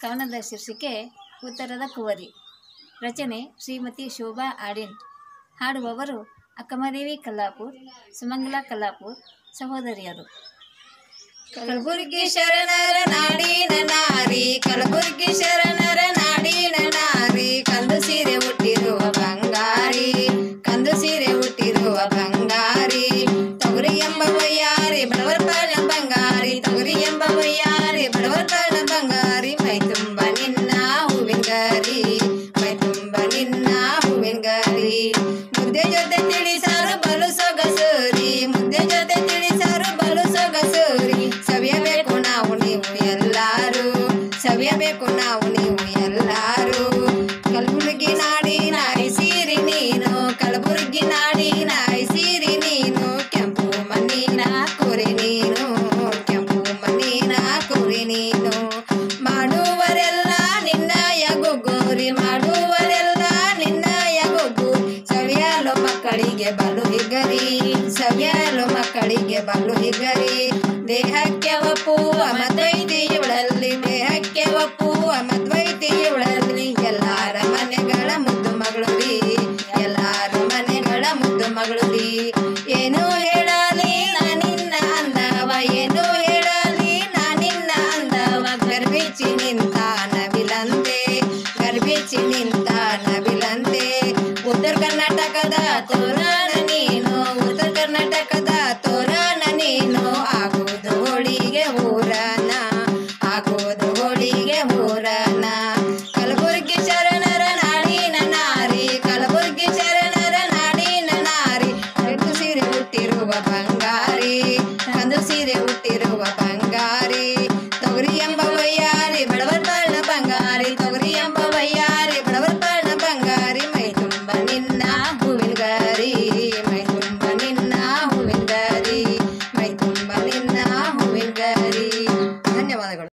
ಕವನದ ಶೀರ್ಷಿಕೆ ಉತ್ತರದ ಕುವರಿ ರಚನೆ ಶ್ರೀಮತಿ ಶೋಭಾ ಆಡಿನ್ ಹಾಡುವವರು ಅಕ್ಕಮದೇವಿ ಕಲ್ಲಾಪುರ್ ಸುಮಂಗಲ ಕಲ್ಲಾಪುರ್ ಸಹೋದರಿಯರು ಕಲಬುರ್ಗಿ ಶರಣರ ನಾಡಿನ ನಾರಿ ಕಲಬುರ್ಗಿ ಶರಣರ ನಾಡಿನ ನಾರಿ ಕಂದು ಸೀರೆ ಹುಟ್ಟಿರುವ ಬಂಗಾರಿ ಕಂದು ಸೀರೆ ಹುಟ್ಟಿರುವ ಬಂಗಾರಿ ತೊಗರಿ ಎಂಬ ವಯ್ಯಾರಿ ಬಡವರ ಪಾಲ ಬಂಗಾರಿ ತೊಗರಿ ಎಂಬ ವಯ್ಯಾರಿ ಬಡವರ ಪಾಲ ಬಂಗಾರಿ ಮೈ ತುಂಬ ನಿನ್ನ ಹೂವಿನಗಾರಿ ಮೈ ತುಂಬ ನಿನ್ನ ಹೂವಿನಗಾರಿ ಮುದ್ದೆ ಜೊತೆ ತಿಳಿಸಾರು ಬಲು ಸೊಗಸೂರಿ ಮುದ್ದೆ ಜೊತೆ ತಿಳಿಸಾರು ಬಲು ಸೊಗಸೂರಿ ಸವಿಯಬೇಕು ನಾವು ನೀವು ಎಲ್ಲಾರು ಸವಿಯಬೇಕು ನಾವು ನೀವು ಎಲ್ಲಾರು ಕಲಬುರ್ಗಿ ನಾಡಿ ನಾಯಿ ಸೀರಿ ನೀನು ಕಲಬುರ್ಗಿ ನಾಡಿ ನಾಯಿ ಸೀರಿ ನೀನು ಕೆಂಪು ಮಣ್ಣಿನ ಕುರಿ ನೀನು ಕೆಂಪು ಮಣ್ಣಿನ ಕುರಿ ನೀನು ಮಾಡುವರೆಲ್ಲ ನಿನ್ನ ಯಗುಗೋರಿ ಮಾಡುವರೆಲ್ಲ ನಿನ್ನ ಯಗುಗು ಸವಿಯಲು ಮಕ್ಕಳಿಗೆ ಬಲು ಹಿಗರಿ ಸವಿಯಲು ಮಕ್ಕಳಿಗೆ ಬಲು ಹಿಗರಿ ದೇಹಕ್ಕೆ ಒಪ್ಪುವ ಮದ್ವೈತಿ ಇವಳಲ್ಲಿ ದೇಹಕ್ಕೆ ಒಪ್ಪುವ ಮದ್ವೈತಿ ಇವಳಲ್ಲಿ ಎಲ್ಲಾರ ಮನೆಗಳ ಮುದ್ದು ಮಗಳು ರೀ ಎಲ್ಲಾರ ಮನೆಗಳ ಮುದ್ದು ಮಗಳು ರೀ ಏನು ಹೇಳಲಿ ನಾನಿನ್ನ ಅಂದವ ಏನು ಹೇಳಲಿ ನಾನಿನ್ನ ಅಂದವ ಗರ್ಭಿಚ್ಚಿ ನಿಂತ ನವಿಲಂತೆ ಗರ್ಭಿಚ್ಚಿ ನಿಂತ ನವಿಲಂತೆ ಉತ್ತರ ಕರ್ನಾಟಕದ ತೋರ